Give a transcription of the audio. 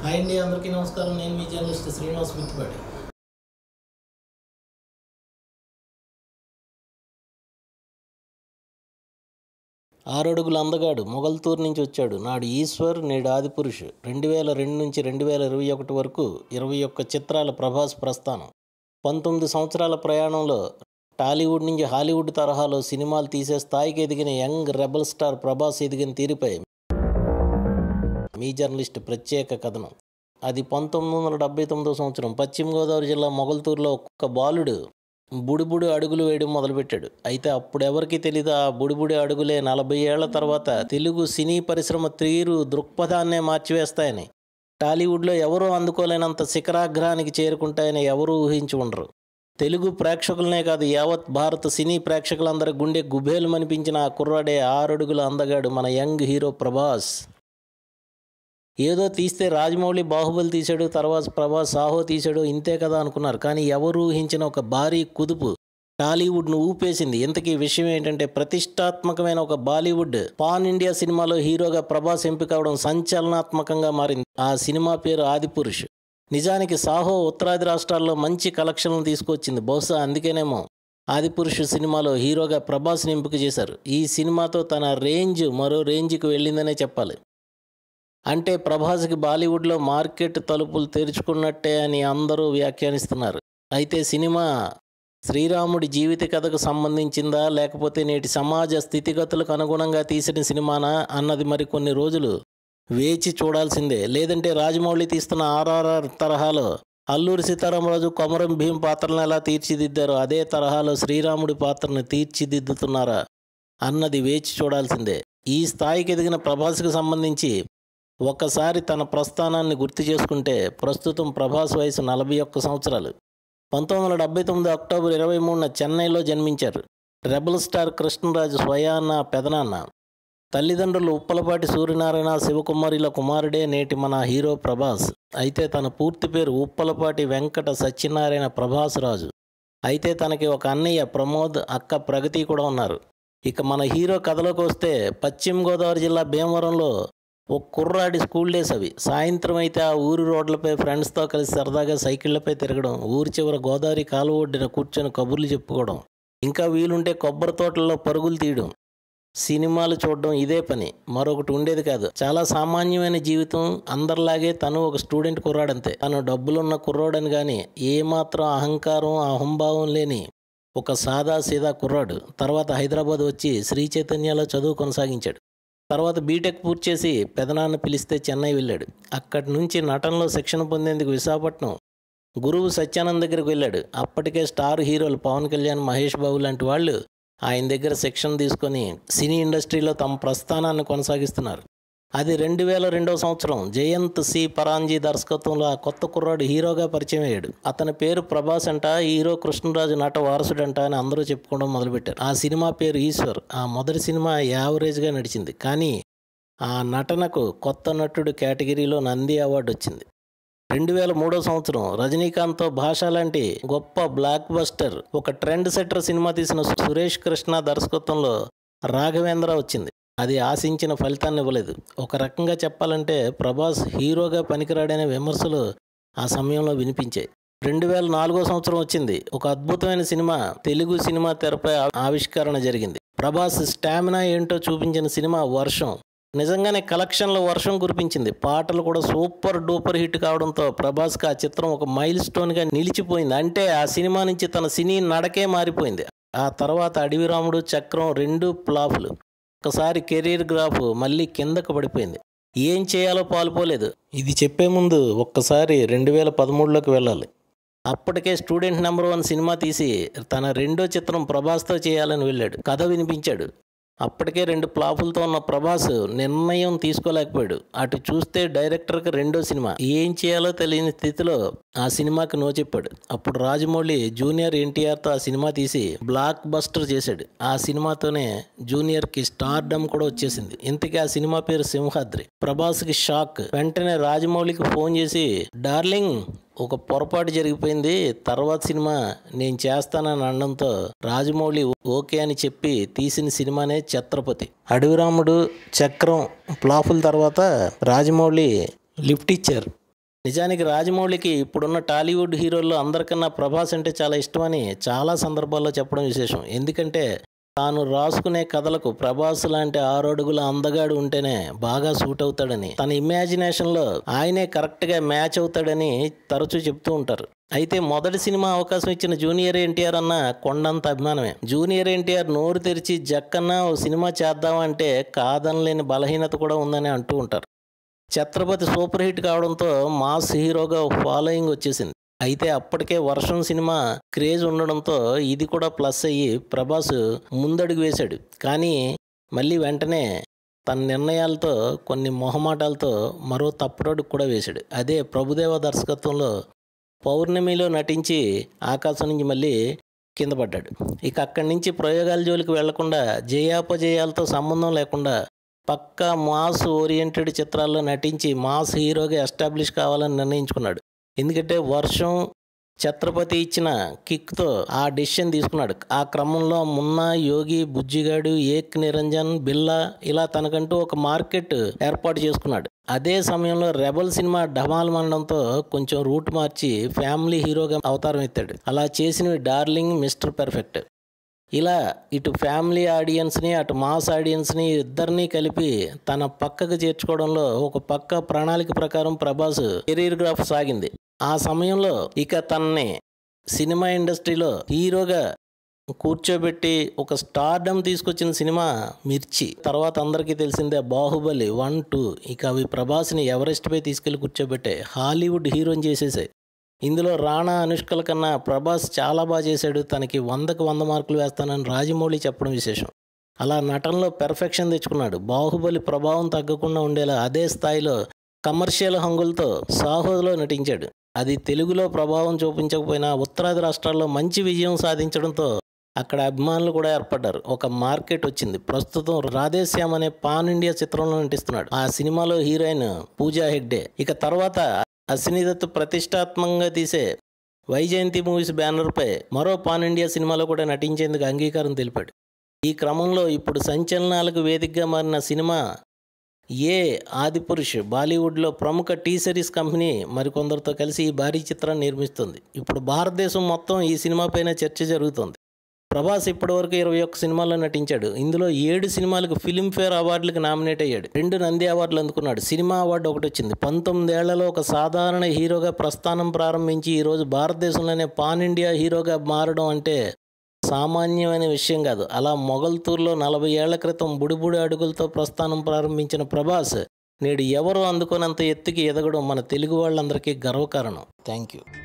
hi అండి అందరికీ నమస్కారం నేను మీ జర్నలిస్ట్ శ్రీనివాస్ మిత్తిపాటి ఆరడుగుల అందగాడు మొగల్తూరు నుంచి వచ్చాడు నాడు ఈశ్వర్ నేడు ఆదిపురుష్ రెండు వేల రెండు నుంచి రెండు వేల ఇరవై ఒకటి వరకు ఇరవై ఒక్క చిత్రాల ప్రభాస్ ప్రస్థానం పంతొమ్మిది సంవత్సరాల ప్రయాణంలో టాలీవుడ్ నుంచి హాలీవుడ్ తరహాలో సినిమాలు తీసే స్థాయికి ఎదిగిన యంగ్ రెబల్ స్టార్ ప్రభాస్ ఎదిగిన తీరుపై మీ జర్నలిస్ట్ ప్రత్యేక కథనం అది పంతొమ్మిది వందల డెబ్బై తొమ్మిదో సంవత్సరం పశ్చిమ గోదావరి జిల్లా మొగల్తూరులో ఒక్క బాలుడు బుడిబుడి అడుగులు వేయడం మొదలుపెట్టాడు అయితే అప్పుడెవరికి తెలీదు ఆ బుడిబుడి అడుగులే నలభై ఏళ్ల తర్వాత తెలుగు సినీ పరిశ్రమ తీరు దృక్పథాన్నే మార్చివేస్తాయని టాలీవుడ్లో ఎవరూ అందుకోలేనంత శిఖరాగ్రహానికి చేరుకుంటాయని ఎవరూ ఊహించి ఉండరు తెలుగు ప్రేక్షకులనే కాదు యావత్ భారత సినీ ప్రేక్షకులందరి గుండె గుబేలు అనిపించిన ఆ కుర్రాడే ఆరడుగుల అందగాడు మన యంగ్ హీరో ప్రభాస్ ఏదో తీస్తే రాజమౌళి బాహుబలి తీశాడు తర్వాత ప్రభాస్ సాహో తీశాడు ఇంతే కదా అనుకున్నారు కానీ ఎవరు ఊహించిన ఒక భారీ కుదుపు టాలీవుడ్ను ఊపేసింది ఇంతకీ విషయం ఏంటంటే ప్రతిష్టాత్మకమైన ఒక బాలీవుడ్ పాన్ ఇండియా సినిమాలో హీరోగా ప్రభాస్ ఎంపిక అవడం సంచలనాత్మకంగా మారింది ఆ సినిమా పేరు ఆదిపురుష్ నిజానికి సాహో ఉత్తరాది రాష్ట్రాల్లో మంచి కలెక్షన్లు తీసుకొచ్చింది బహుశా అందుకేనేమో ఆదిపురుష్ సినిమాలో హీరోగా ప్రభాస్ని ఎంపిక చేశారు ఈ సినిమాతో తన రేంజ్ మరో రేంజ్కి వెళ్ళిందనే చెప్పాలి అంటే ప్రభాస్కి బాలీవుడ్లో మార్కెట్ తలుపులు తెరుచుకున్నట్టే అని అందరూ వ్యాఖ్యానిస్తున్నారు అయితే సినిమా శ్రీరాముడి జీవిత కథకు సంబంధించిందా లేకపోతే నేటి సమాజ స్థితిగతులకు అనుగుణంగా తీసిన సినిమానా అన్నది మరి కొన్ని రోజులు వేచి చూడాల్సిందే లేదంటే రాజమౌళి తీస్తున్న ఆర్ఆర్ఆర్ తరహాలో అల్లూరి సీతారామరాజు కొమరం భీం పాత్రలను ఎలా తీర్చిదిద్దారో అదే తరహాలో శ్రీరాముడి పాత్రను తీర్చిదిద్దుతున్నారా అన్నది వేచి చూడాల్సిందే ఈ స్థాయికి ఎదిగిన ప్రభాస్కి సంబంధించి ఒక్కసారి తన ప్రస్థానాన్ని గుర్తు చేసుకుంటే ప్రస్తుతం ప్రభాస్ వయసు నలభై ఒక్క సంవత్సరాలు పంతొమ్మిది వందల డెబ్బై తొమ్మిది అక్టోబర్ ఇరవై మూడున చెన్నైలో జన్మించారు రెబల్ స్టార్ కృష్ణరాజు స్వయాన్న పెదనాన్న తల్లిదండ్రులు ఉప్పలపాటి సూర్యనారాయణ శివకుమారిల కుమారుడే నేటి మన హీరో ప్రభాస్ అయితే తన పూర్తి పేరు ఉప్పలపాటి వెంకట సత్యనారాయణ ప్రభాస్ రాజు అయితే తనకి ఒక అన్నయ్య ప్రమోద్ అక్క ప్రగతి కూడా ఉన్నారు ఇక మన హీరో కథలోకి వస్తే పశ్చిమ గోదావరి జిల్లా భీమవరంలో ఒక కుర్రాడి స్కూల్ డేస్ అవి సాయంత్రం అయితే ఆ ఊరి రోడ్లపై ఫ్రెండ్స్తో కలిసి సరదాగా సైకిళ్లపై తిరగడం ఊరి చివర గోదావరి కాలువ ఒడ్డున కూర్చొని కబుర్లు చెప్పుకోవడం ఇంకా వీలుంటే కొబ్బరి తోటల్లో పరుగులు తీయడం సినిమాలు చూడడం ఇదే పని మరొకటి ఉండేది కాదు చాలా సామాన్యమైన జీవితం అందరిలాగే తను ఒక స్టూడెంట్ కుర్రాడంతే తను డబ్బులున్న కుర్రాడని కానీ ఏమాత్రం అహంకారం అహంభావం లేని ఒక సాదా సీదా కుర్రాడు తర్వాత హైదరాబాద్ వచ్చి శ్రీ చైతన్యలో చదువు కొనసాగించాడు తర్వాత బీటెక్ పూర్తి చేసి పెదనాన్న పిలిస్తే చెన్నై వెళ్ళాడు అక్కడి నుంచి నటనలో శిక్షణ పొందేందుకు విశాఖపట్నం గురువు సత్యానంద్ దగ్గరికి వెళ్ళాడు అప్పటికే స్టార్ హీరోలు పవన్ కళ్యాణ్ మహేష్ బాబు లాంటి వాళ్ళు ఆయన దగ్గర శిక్షణ తీసుకొని సినీ ఇండస్ట్రీలో తమ ప్రస్థానాన్ని కొనసాగిస్తున్నారు అది రెండు వేల రెండవ సంవత్సరం జయంత్ సి పరాంజీ దర్శకత్వంలో ఆ కొత్త కుర్రాడు హీరోగా పరిచయం అయ్యాడు అతని పేరు ప్రభాస్ అంట హీరో కృష్ణరాజు నట వారసుడంట అని అందరూ చెప్పుకోవడం మొదలుపెట్టారు ఆ సినిమా పేరు ఈశ్వర్ ఆ మొదటి సినిమా యావరేజ్గా నడిచింది కానీ ఆ నటనకు కొత్త నటుడు కేటగిరీలో నంది అవార్డు వచ్చింది రెండు వేల మూడో సంవత్సరం రజనీకాంత్తో భాష లాంటి గొప్ప బ్లాక్ బస్టర్ ఒక ట్రెండ్ సెటర్ సినిమా తీసిన సురేష్ కృష్ణ దర్శకత్వంలో రాఘవేంద్ర వచ్చింది అది ఆశించిన ఫలితాన్ని ఇవ్వలేదు ఒక రకంగా చెప్పాలంటే ప్రభాస్ హీరోగా పనికిరాడనే విమర్శలు ఆ సమయంలో వినిపించాయి రెండు వేల నాలుగో సంవత్సరం వచ్చింది ఒక అద్భుతమైన సినిమా తెలుగు సినిమా తెరపై ఆవిష్కరణ జరిగింది ప్రభాస్ స్టామినా ఏంటో చూపించిన సినిమా వర్షం నిజంగానే కలెక్షన్లో వర్షం కురిపించింది పాటలు కూడా సూపర్ డూపర్ హిట్ కావడంతో ప్రభాస్కి ఆ చిత్రం ఒక మైల్ స్టోన్గా నిలిచిపోయింది అంటే ఆ సినిమా నుంచి తన సినీ నడకే మారిపోయింది ఆ తర్వాత అడవిరాముడు చక్రం రెండు ప్లాఫ్లు ఒకసారి కెరీర్ గ్రాఫ్ మళ్ళీ కిందకు పడిపోయింది ఏం చేయాలో పాల్పోలేదు ఇది చెప్పే ముందు ఒక్కసారి రెండు వేల పదమూడులోకి వెళ్ళాలి అప్పటికే స్టూడెంట్ నెంబర్ వన్ సినిమా తీసి తన రెండో చిత్రం ప్రభాస్తో చేయాలని వెళ్ళాడు కథ వినిపించాడు అప్పటికే రెండు ప్లాపులతో ఉన్న ప్రభాస్ నిర్ణయం తీసుకోలేకపోయాడు అటు చూస్తే డైరెక్టర్కి రెండో సినిమా ఏం చేయాలో తెలియని స్థితిలో ఆ సినిమాకి నో చెప్పాడు అప్పుడు రాజమౌళి జూనియర్ ఎన్టీఆర్తో ఆ సినిమా తీసి బ్లాక్ బస్టర్ చేశాడు ఆ సినిమాతోనే జూనియర్కి స్టార్డమ్ కూడా వచ్చేసింది ఇంతకీ ఆ సినిమా పేరు సింహాద్రి ప్రభాస్కి షాక్ వెంటనే రాజమౌళికి ఫోన్ చేసి డార్లింగ్ ఒక పొరపాటు జరిగిపోయింది తర్వాత సినిమా నేను చేస్తానని అనడంతో రాజమౌళి ఓకే అని చెప్పి తీసిన సినిమానే ఛత్రపతి అడవిరాముడు చక్రం ఫ్లాపుల తర్వాత రాజమౌళి లిఫ్ట్ ఇచ్చారు నిజానికి రాజమౌళికి ఇప్పుడున్న టాలీవుడ్ హీరోల్లో అందరికన్నా ప్రభాస్ అంటే చాలా ఇష్టమని చాలా సందర్భాల్లో చెప్పడం విశేషం ఎందుకంటే తాను రాసుకునే కథలకు ప్రభాస్ లాంటి ఆరడుగుల అందగాడు ఉంటేనే బాగా సూట్ అవుతాడని తన ఇమాజినేషన్లో ఆయనే కరెక్ట్గా మ్యాచ్ అవుతాడని తరచూ చెప్తూ ఉంటారు అయితే మొదటి సినిమా అవకాశం ఇచ్చిన జూనియర్ ఎన్టీఆర్ అన్న కొండంత అభిమానమే జూనియర్ ఎన్టీఆర్ నోరు తెరిచి జక్కన్న ఓ సినిమా చేద్దామంటే కాదనలేని బలహీనత కూడా ఉందని అంటూ ఉంటారు ఛత్రపతి సూపర్ హిట్ కావడంతో మాస్ హీరోగా ఫాలోయింగ్ వచ్చేసింది అయితే అప్పటికే వర్షం సినిమా క్రేజ్ ఉండడంతో ఇది కూడా ప్లస్ అయ్యి ప్రభాస్ ముందడుగు వేశాడు కానీ మళ్ళీ వెంటనే తన నిర్ణయాలతో కొన్ని మొహమాటాలతో మరో తప్పుడడుగు కూడా వేశాడు అదే ప్రభుదేవ దర్శకత్వంలో పౌర్ణమిలో నటించి ఆకాశం నుంచి మళ్ళీ కింద పడ్డాడు ఇక అక్కడి నుంచి ప్రయోగాల జోలికి వెళ్లకుండా జయాపజయాలతో సంబంధం లేకుండా పక్కా మాస్ ఓరియంటెడ్ చిత్రాల్లో నటించి మాస్ హీరోగా ఎస్టాబ్లిష్ కావాలని నిర్ణయించుకున్నాడు ఎందుకంటే వర్షం ఛత్రపతి ఇచ్చిన కిక్తో ఆ డెసిషన్ తీసుకున్నాడు ఆ క్రమంలో మున్నా యోగి బుజ్జిగాడు ఏక్ నిరంజన్ బిల్లా ఇలా తనకంటూ ఒక మార్కెట్ ఏర్పాటు చేసుకున్నాడు అదే సమయంలో రెబల్ సినిమా ఢమాల్ మనడంతో కొంచెం రూట్ మార్చి ఫ్యామిలీ హీరోగా అవతారం ఎత్తాడు అలా చేసినవి డార్లింగ్ మిస్టర్ పర్ఫెక్ట్ ఇలా ఇటు ఫ్యామిలీ ఆడియన్స్ని అటు మాస్ ఆడియన్స్ని ఇద్దరిని కలిపి తన పక్కకు చేర్చుకోవడంలో ఒక పక్క ప్రణాళిక ప్రకారం ప్రభాస్ కెరీర్ గ్రాఫ్ సాగింది ఆ సమయంలో ఇక తనని సినిమా ఇండస్ట్రీలో హీరోగా కూర్చోబెట్టి ఒక స్టార్డమ్ తీసుకొచ్చిన సినిమా మిర్చి తర్వాత అందరికీ తెలిసిందే బాహుబలి వన్ టూ ఇక అవి ప్రభాస్ని ఎవరెస్ట్పై తీసుకెళ్లి కూర్చోబెట్టే హాలీవుడ్ హీరోని చేసేసాయి ఇందులో రాణా అనుష్కల కన్నా ప్రభాస్ చాలా బాగా చేశాడు తనకి వందకు వంద మార్కులు వేస్తానని రాజమౌళి చెప్పడం విశేషం అలా నటనలో పెర్ఫెక్షన్ తెచ్చుకున్నాడు బాహుబలి ప్రభావం తగ్గకుండా ఉండేలా అదే స్థాయిలో కమర్షియల్ హంగులతో సాహోలో నటించాడు అది తెలుగులో ప్రభావం చూపించకపోయినా ఉత్తరాది రాష్ట్రాల్లో మంచి విజయం సాధించడంతో అక్కడ అభిమానులు కూడా ఏర్పడ్డారు ఒక మార్కెట్ వచ్చింది ప్రస్తుతం రాధేశ్యామ్ అనే పాన్ ఇండియా చిత్రంలో నటిస్తున్నాడు ఆ సినిమాలో హీరోయిన్ పూజా హెగ్డే ఇక తర్వాత అశ్వినిదత్ ప్రతిష్టాత్మకంగా తీసే వైజయంతి మూవీస్ బ్యానర్పై మరో పాన్ ఇండియా సినిమాలో కూడా నటించేందుకు అంగీకారం తెలిపాడు ఈ క్రమంలో ఇప్పుడు సంచలనాలకు వేదికగా మారిన సినిమా ఏ ఆదిపురుష్ బాలీవుడ్లో ప్రముఖ టీ సిరీస్ కంపెనీ మరికొందరితో కలిసి ఈ భారీ చిత్రాన్ని నిర్మిస్తుంది ఇప్పుడు భారతదేశం మొత్తం ఈ సినిమాపైన చర్చ జరుగుతోంది ప్రభాస్ ఇప్పటివరకు ఇరవై ఒక్క సినిమాల్లో నటించాడు ఇందులో ఏడు సినిమాలకు ఫిలింఫేర్ అవార్డులకు నామినేట్ అయ్యాడు రెండు నంది అవార్డులు అందుకున్నాడు సినిమా అవార్డు ఒకటి వచ్చింది పంతొమ్మిదేళ్లలో ఒక సాధారణ హీరోగా ప్రస్థానం ప్రారంభించి ఈరోజు భారతదేశంలోనే పాన్ ఇండియా హీరోగా మారడం అంటే సామాన్యమైన విషయం కాదు అలా మొగల్తూర్లో నలభై ఏళ్ల క్రితం బుడిబుడి అడుగులతో ప్రస్థానం ప్రారంభించిన ప్రభాస్ నేడు ఎవరు అందుకోనంత ఎత్తుకి ఎదగడం మన తెలుగు వాళ్ళందరికీ గర్వకారణం థ్యాంక్ యూ